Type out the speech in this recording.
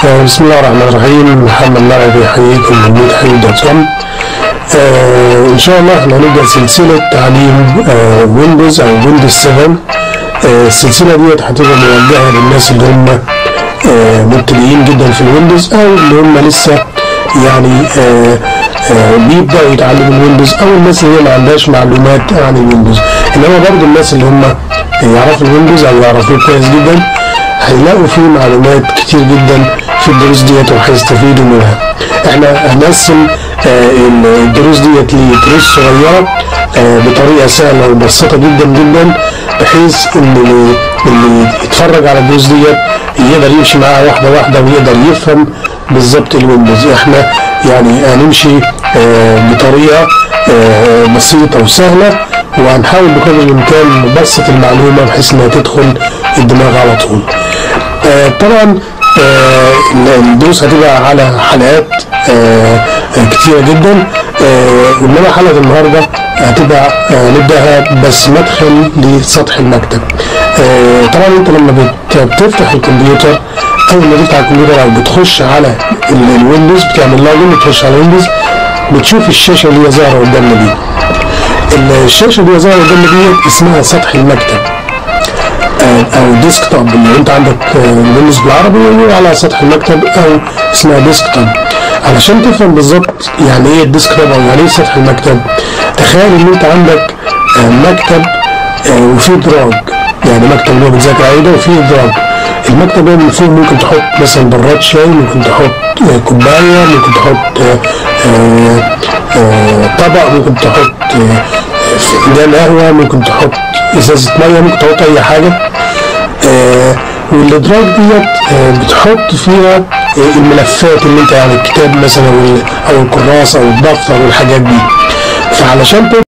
آه، بسم الله الرحمن الرحيم محمد مرعي بيحييكم من ميت حبيب دوت كوم آه، ان شاء الله احنا هنبدا سلسله تعليم آه، ويندوز او ويندوز 7 آه، السلسله ديت هتبقى موجهه للناس اللي هم آه، مبتدئين جدا في الويندوز او اللي هم لسه يعني آه، آه، بيبداوا يتعلموا الويندوز او الناس اللي هي ما عندهاش معلومات عن الويندوز انما برضه الناس اللي هم يعرفوا الويندوز او يعرفوه كويس جدا هيلاقوا فيه معلومات كتير جدا في الدروس ديت وهيستفيدوا منها احنا هنقسم آه، الدروس ديت لدروس صغيره آه، بطريقه سهله وبسيطه جدا جدا بحيث ان اللي اللي يتفرج على الدروس ديت يقدر يمشي معاها واحده واحده ويقدر يفهم بالظبط الويندوز احنا يعني هنمشي آه، بطريقه آه، بسيطه وسهله وهنحاول بقدر الامكان نبسط المعلومه بحيث انها تدخل الدماغ على طول. آه، طبعا آه، الدروس هتبقى على حلقات آه، آه، كتيره جدا آه، انما حلقه النهارده هتبقى آه، نبداها بس مدخل لسطح المكتب. آه، طبعا انت لما بت- بتفتح الكمبيوتر اول ما تفتح الكمبيوتر او بتخش على ال- الويندوز بتعمل لوجن بتخش على الويندوز بتشوف الشاشه اللي هي ظاهره قدامنا دي. الشاشه اللي هي ظاهره قدامنا دي اسمها سطح المكتب. آه، او ديسك توب اللي انت عندك آه، ويندوز بالعربي يقولوا على سطح المكتب او اسمها ديسك توب علشان تفهم بالظبط يعني ايه الديسك توب او يعني ايه سطح المكتب تخيل ان انت عندك آه، مكتب آه، وفيه دراج يعني مكتب اللي هو بتذاكر عليه ده وفيه دراج المكتب ده من فوق ممكن تحط مثلا براد شاي ممكن تحط آه، كوبايه ممكن تحط آه، آه، آه، طبق ممكن تحط آه، فنجان قهوه ممكن تحط ازازه ميه ممكن تحط اي حاجه آه والادراج ديت آه بتحط فيها آه الملفات اللي انت يعني الكتاب مثلا او ال- او الكراس او الدفتر والحاجات دي فعلشان